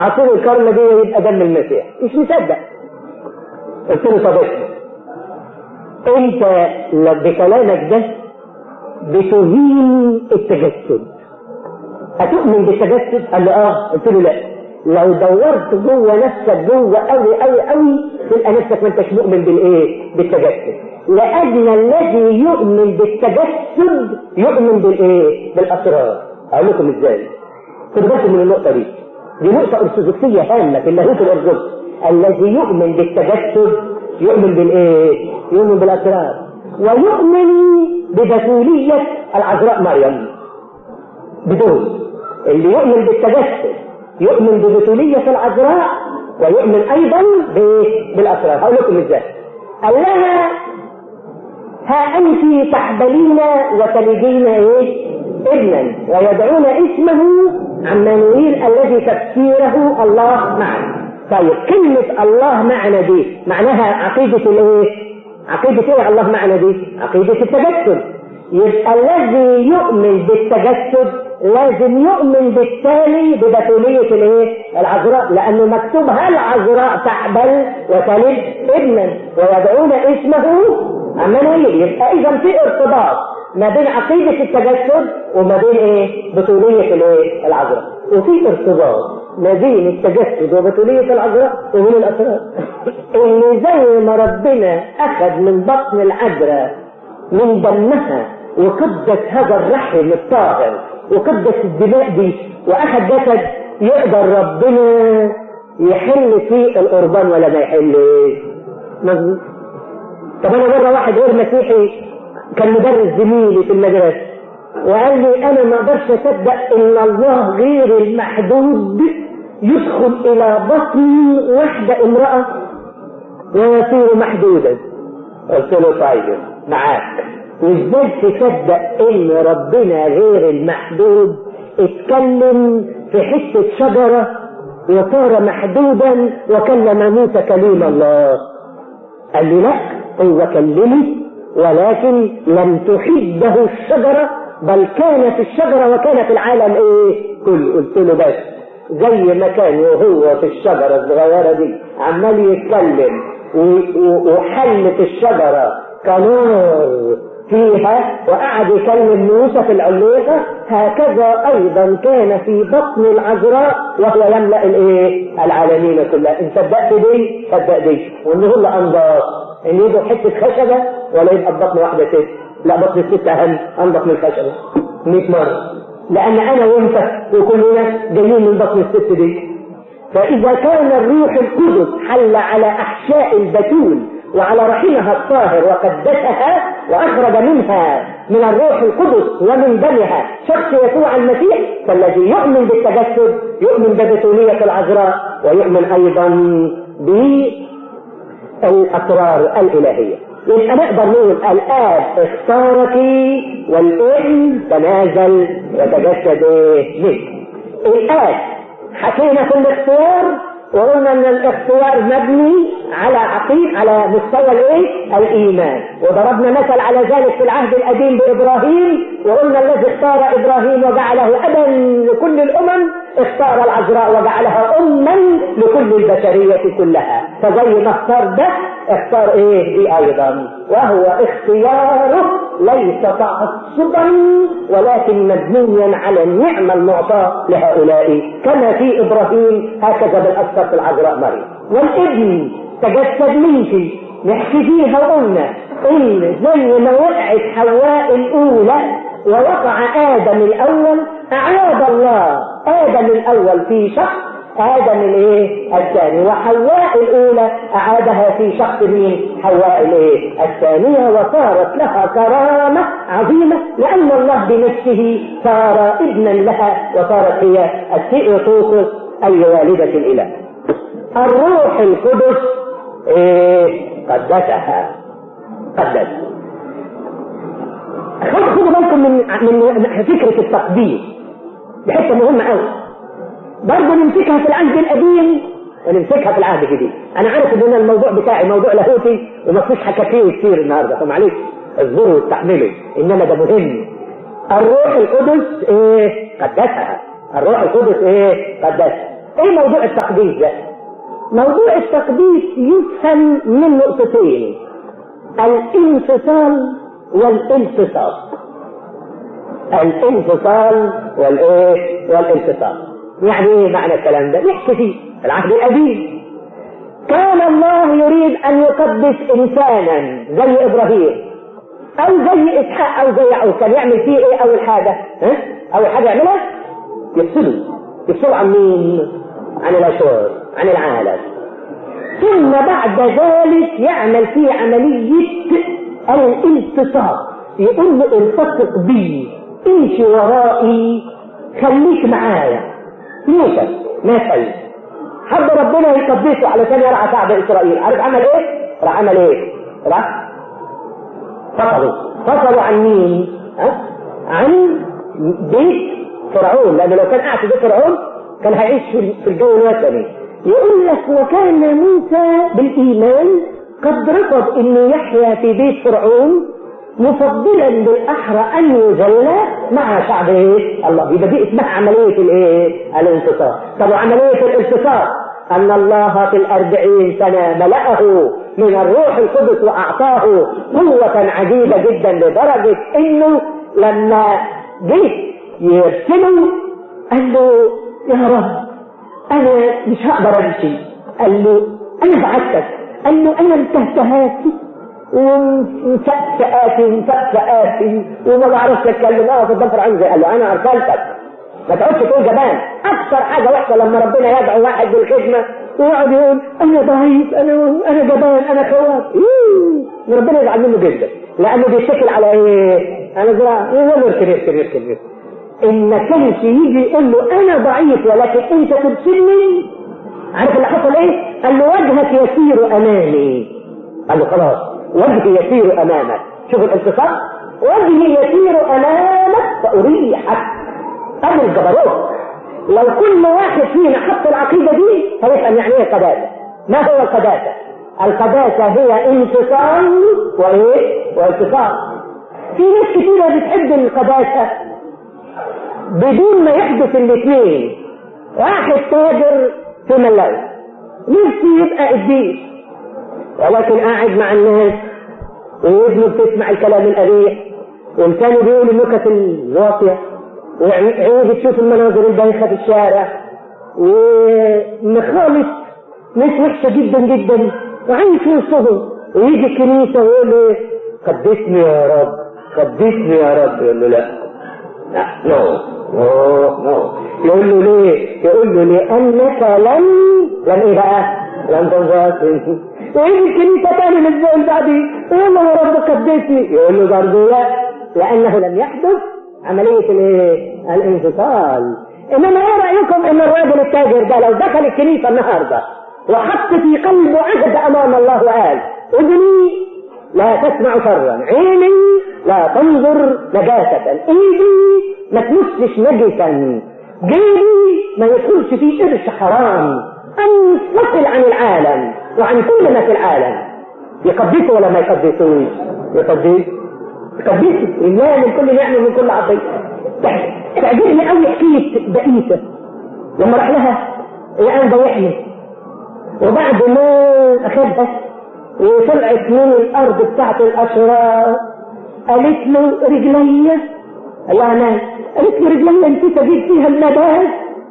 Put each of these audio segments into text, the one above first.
عصير الكرمة دي يبقى دم المسيح مش مصدق قلت له طب اسمع انت بكلامك ده بتهين التجسد هتؤمن بالتجسد؟ قال له اه قلت له لا لو دورت جوه نفسك جوه قوي قوي قوي تلقى نفسك ما انتش مؤمن بالايه؟ بالتجسد لان الذي يؤمن بالتجسد يؤمن بالايه؟ بالاسرار اقول لكم ازاي؟ خدوا بالكم من النقطه دي دي نقطه ارثوذكسيه هامه في اللاهوت الارثوذكسي الذي يؤمن بالتجسد يؤمن بالايه؟ يؤمن بالاسرار ويؤمن ببتوليه العذراء مريم بدون اللي يؤمن بالتجسد يؤمن ببتولية العذراء ويؤمن أيضا بالأسرار هقول لكم إزاي قال لها ها أنت تحبلين وتلدين إيه؟ ابنا ويدعون اسمه عمانويل الذي تفسيره الله معنا طيب كلمة الله معنا دي معناها عقيدة الايه؟ عقيدة ايه الله معنا دي؟ عقيدة التجسد يبقى الذي يؤمن بالتجسد لازم يؤمن بالتالي ببتولية الايه؟ العذراء لأنه مكتوب هل عذراء تحبل وتلد ابنا ويدعون اسمه عمانويل يبقى إذا في ارتباط ما بين عقيدة التجسد وما بين ايه؟ بتولية الايه؟ العذراء وفي ارتباط ما بين التجسد وبتولية العذراء وبين الأسرار إن زي ما ربنا أخذ من بطن العذراء من دمها وقدس هذا الرحم الطاهر وقدس الدماء دي واخد جسد يقدر ربنا يحل فيه القربان ولا ما يحلش مظبوط طب انا مره واحد غير مسيحي كان مدرس زميلي في المدرسه وقال لي انا ما اقدرش اصدق ان الله غير المحدود يدخل الى بطن واحده امراه ويصير محدودا قلت له طيب معاك وازاي تصدق ان ربنا غير المحدود اتكلم في حتة شجرة وصار محدودا وكلم موسى كليم الله قال لي لا هو كلمه ولكن لم تحده الشجرة بل كانت الشجرة وكانت العالم ايه كل قلت له بس زي ما كان وهو في الشجرة الصغيرة دي عمال يتكلم وحلت الشجرة كنار فيها وقعد يكلم موسى في العليقة هكذا أيضا كان في بطن العذراء وهو يملأ الإيه؟ العالمين كلها إن صدقت دي صدق دي وإن هو اللي أنضاف إن يبقى حتة خشبة ولا يبقى بطن واحدة ست لا بطن الست أهم أنضف من الخشبة 100 مرة لأن أنا وأنت وكلنا جايين من بطن الست دي فإذا كان الروح القدس حل على أحشاء البتول وعلى رحمها الطاهر وقدسها واخرج منها من الروح القدس ومن دمها شخص يسوع المسيح فالذي يؤمن بالتجسد يؤمن ببتولية العذراء ويؤمن ايضا بالاسرار الالهية يبقى نقدر نقول الاب اختارك والابن تنازل وتجسد لك الاب حكينا في الاختيار وقلنا ان الاختيار مبني على عقيد على مستوى الايه؟ الايمان وضربنا مثل على ذلك في العهد القديم بابراهيم وقلنا الذي اختار ابراهيم وجعله ابا لكل الامم اختار العذراء وجعلها اما لكل البشريه كلها فزي ما اختار ده اختار ايه دي ايضا وهو اختياره ليس تعصبا ولكن مبنيا على النعمه المعطاه لهؤلاء كما في ابراهيم هكذا بالاكثر في العذراء مريم والابن تجسد منك نحكي فيها وقلنا ان زي ما وقعت حواء الاولى ووقع ادم الاول اعاد الله ادم الاول في شخص آدم الايه الثاني وحواء الأولى أعادها في شخص مين حواء الايه الثانية وصارت لها كرامة عظيمة لأن الله بنفسه صار ابنا لها وصارت هي الثيوتوكس أي والدة الإله الروح القدس إيه قدسها قدس خدوا بالكم من من فكرة التقديس دي حتة مهمة قوي برضه نمسكها في العهد القديم ونمسكها في العهد الجديد انا عارف ان الموضوع بتاعي موضوع لاهوتي وما فيش حكاكيه كتير النهارده فمعلش اصبروا واستحملوا انما ده مهم الروح القدس ايه قدسها الروح القدس ايه قدسها ايه موضوع التقديس ده موضوع التقديس يفهم من نقطتين الانفصال والانفصال الانفصال والايه والانفصال يعني ايه معنى الكلام ده نحكي فيه العهد القديم كان الله يريد ان يقدس انسانا زي ابراهيم او زي اسحاق او زي يعقوب كان يعمل فيه ايه اول حاجه ها اول حاجه يعملها يفصله يفصله عن مين عن الاشرار عن العالم ثم بعد ذلك يعمل فيه عمليه الالتصاق يقول له التصق بي امشي ورائي خليك معايا موسى مثل حب ربنا يقدسه علشان يرعى شعب اسرائيل عارف عمل ايه؟ راح عمل ايه؟ راح فصلوا فصلوا عن مين؟ ها؟ عن بيت فرعون لانه لو كان قاعد في بيت فرعون كان هيعيش في الجو الوثني يقول لك وكان موسى بالايمان قد رفض انه يحيا في بيت فرعون مفضلا بالاحرى ان يذل مع شعب ايه؟ الله يبقى دي اسمها عمليه الايه؟ الانتصار. طب وعمليه الانتصار ان الله في الاربعين سنه ملأه من الروح القدس واعطاه قوه عجيبه جدا لدرجه انه لما جه يرسله قال له يا رب انا مش هقدر امشي قال له انا بعتك قال له انا انتهتهاتي ومفقفقاتي ومفقفقاتي وما بعرفش اتكلم اه في الضفر عندي قال له انا ارسلتك ما تقعدش تقول جبان اكثر حاجه وحشه لما ربنا يدعو واحد بالخدمه ويقعد يقول انا ضعيف انا انا جبان انا خواف إيه. ربنا يزعل منه جدا لانه بيشتكل على ايه؟ انا زراعه يقول له اركب اركب اركب اركب ان ما كانش يجي يقول له انا ضعيف ولكن انت تبصرني عارف اللي حصل ايه؟ قال له وجهك يسير امامي قال له خلاص وجهي يسير امامك شوف الانتصار وجهي يسير امامك فاريحك ادي الجبروت لو كل واحد فينا حط العقيده دي هيفهم يعني ايه قداسه ما هو القداسه؟ القداسه هي انتصار وايه؟ وانتصار في ناس كتيره بتحب القداسه بدون ما يحدث الاثنين واحد تاجر في ملاوي نفسه يبقى قديس ولكن قاعد مع الناس وابنه بتسمع الكلام القبيح والتاني بيقول النكت الواطيه وعيد تشوف المناظر البايخه في الشارع ومخالط ناس وحشه جدا جدا وعايش في وسطهم ويجي الكنيسه ويقول له قدسني يا رب قدسني يا رب يقول له لا لا نو نو نو يقول له ليه؟ يقول له لأنك لن لن ايه بقى؟ لن تنبسط ويجي الكنيسة تاني الأسبوع اللي بعديه يقول له يا رب قدسني يقول له برضه لا لأنه لم يحدث عملية الايه؟ الانفصال انما ايه رأيكم ان الراجل التاجر ده لو دخل الكنيسة النهاردة وحط في قلبه عهد امام الله وقال اذني لا تسمع شرا عيني لا تنظر نجاسة ايدي ما تمسش نجسا جيبي ما يدخلش فيه قرش حرام انفصل عن العالم وعن كل ما في العالم يقدسه ولا ما يقدسوش يقدس يقدسه لله من كل نعمه ومن كل عطيه تعجبني قوي حكايه بقيته لما راح لها الان ضيحني وبعد ما اخذها وطلعت من الارض بتاعت الاشرار قالت له رجلي ايوه انا قالت له رجلي انت تجيب فيها المداد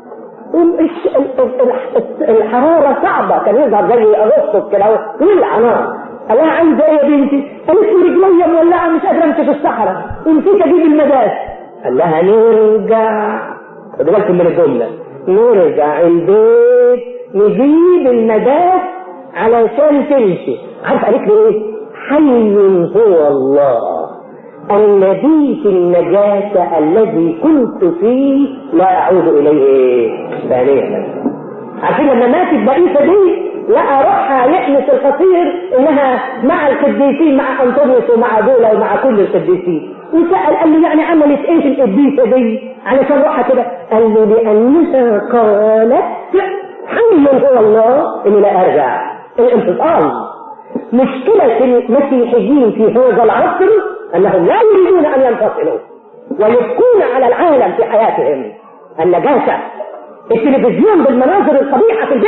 الحرارة صعبة كان يظهر زي أغسطس كده ولع نار قال لها عايزة إيه يا بنتي؟ قالت له رجلي مولعة مش قادرة أمشي في الصحراء ونسيت أجيب المداد قال لها نرجع خدوا بالكم من الجملة نرجع البيت نجيب المداد علشان تمشي عارف قالت له ايه حي هو الله الذي في النجاة الذي كنت فيه لا أعود إليه ثانيا عارفين لما ماتت بقيسة دي لقى روحها يحمس الخطير انها مع القديسين مع انطونيوس ومع بولا ومع كل القديسين وسأل قال له يعني عملت ايه القديسة دي علشان روحها كده قال له لأنها قالت حي هو الله اني لا ارجع الانفصال مشكلة المسيحيين في هذا العصر انهم لا يريدون ان ينفصلوا ويبقون على العالم في حياتهم النجاسة التلفزيون بالمناظر القبيحة في البيت